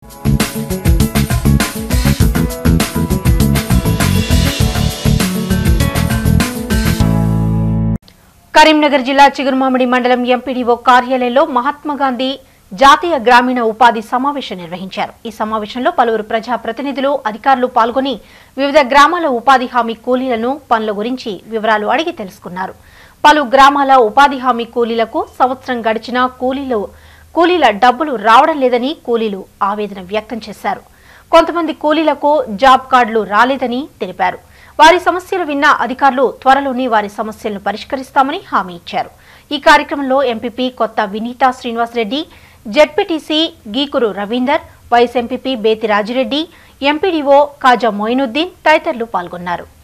కరీంనగర్ జిల్లా చిగురుమామిడి మండలం ఎంపీడీఓ కార్యాలయంలో మహాత్మా గాంధీ జాతీయ గ్రామీణ ఉపాధి సమావేశం నిర్వహించారు ఈ సమావేశంలో పలువురు ప్రజా ప్రతినిధులు అధికారులు పాల్గొని వివిధ గ్రామాల ఉపాధి హామీ కూలీలను పనుల గురించి వివరాలు అడిగి తెలుసుకున్నారు పలు గ్రామాల ఉపాధి హామీ కూలీలకు సంవత్సరం గడిచినా కూలీలు కూలీల డబ్బులు రావడం లేదని కూలీలు ఆవేదన వ్యక్తం చేశారు కొంతమంది కూలీలకు జాబ్ కార్డులు రాలేదని తెలిపారు వారి సమస్యలు విన్న అధికారులు త్వరలోనే వారి సమస్యలను పరిష్కరిస్తామని హామీ ఇచ్చారు ఈ కార్యక్రమంలో MPP Kotha Vineetha Srinivasareddy ZPTC Geekuru Ravinder vice MPP Bethi Rajireddy MPDO Kaja Moinuddin తదితరులు పాల్గొన్నారు